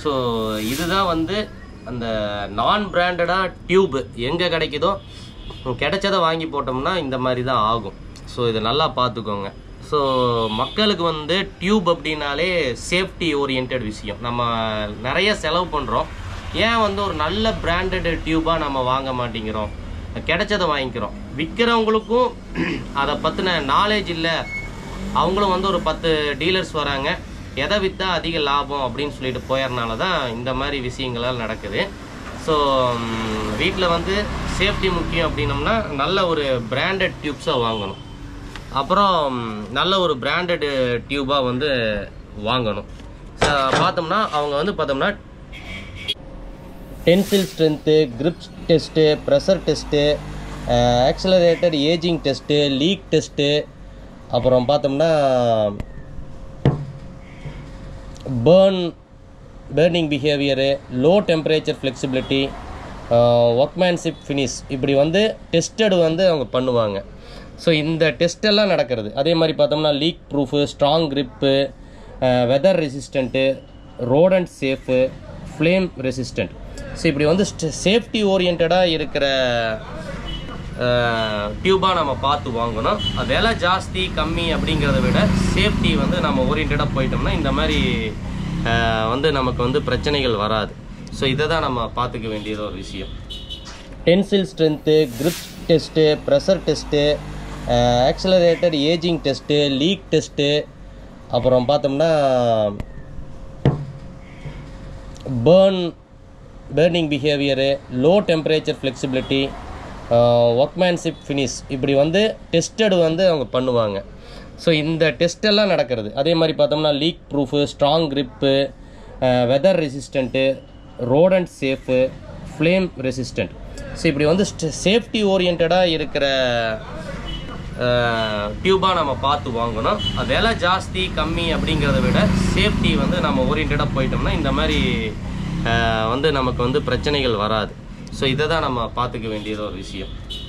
so இதுதான் வந்து அந்த நான் பிராண்டடாக டியூப் எங்கே கிடைக்குதோ கிடைச்சதை வாங்கி போட்டோம்னா இந்த மாதிரி தான் ஆகும் ஸோ இதை நல்லா பார்த்துக்கோங்க ஸோ மக்களுக்கு வந்து டியூப் அப்படின்னாலே சேஃப்டி ஓரியன்ட் விஷயம் நம்ம நிறைய செலவு பண்ணுறோம் ஏன் வந்து ஒரு நல்ல பிராண்டட் டியூபாக நம்ம வாங்க மாட்டேங்கிறோம் கிடைச்சதை வாங்கிக்கிறோம் விற்கிறவங்களுக்கும் அதை பற்றின நாலேஜ் இல்லை அவங்களும் வந்து ஒரு பத்து டீலர்ஸ் வராங்க எதை விற்றா அதிக லாபம் அப்படின்னு சொல்லிட்டு போயறனால தான் இந்த மாதிரி விஷயங்கள்லாம் நடக்குது ஸோ வீட்டில் வந்து சேஃப்டி முக்கியம் அப்படின்னம்னா நல்ல ஒரு பிராண்டட் டியூப்ஸாக வாங்கணும் அப்புறம் நல்ல ஒரு பிராண்டட் டியூபாக வந்து வாங்கணும் So, பார்த்தோம்னா அவங்க வந்து பார்த்தோம்னா tensile strength grip test pressure test accelerator ageing test leak test அப்புறம் பார்த்தோம்னா burn burning behaviour low temperature flexibility workmanship finish இப்படி வந்து டெஸ்டடு வந்து அவங்க பண்ணுவாங்க ஸோ இந்த டெஸ்ட் எல்லாம் நடக்கிறது அதே மாதிரி பார்த்தோம்னா leak proof strong grip weather resistant rodent safe flame resistant so இப்படி வந்து சேஃப்டி ஓரியன்டாக இருக்கிற டியூபாக நம்ம பார்த்து வாங்கணும் அது விலை ஜாஸ்தி கம்மி அப்படிங்கிறத விட சேஃப்டி வந்து நம்ம ஓரியன்டாக போயிட்டோம்னா இந்த மாதிரி அஹ், வந்து நமக்கு வந்து பிரச்சனைகள் வராது ஸோ இதை தான் நம்ம பார்த்துக்க வேண்டியது ஒரு விஷயம் tensile strength grip test pressure test accelerator ageing test leak test அப்புறம் பார்த்தோம்னா burn burning behaviour low temperature flexibility workmanship finish இப்படி வந்து டெஸ்டடு வந்து அவங்க பண்ணுவாங்க ஸோ இந்த டெஸ்ட் எல்லாம் நடக்கிறது அதே மாதிரி பார்த்தோம்னா leak proof strong grip weather resistant rodent safe flame resistant so இப்படி வந்து சேஃப்டி ஓரியன்டாக இருக்கிற டியூபாக நம்ம பார்த்து வாங்கணும் அது விலை ஜாஸ்தி கம்மி அப்படிங்கிறத விட சேஃப்டி வந்து நம்ம ஓரியன்டாக போயிட்டோம்னா இந்த மாதிரி அஹ், வந்து நமக்கு வந்து பிரச்சனைகள் வராது ஸோ இதை தான் நம்ம பார்த்துக்க வேண்டியது ஒரு விஷயம்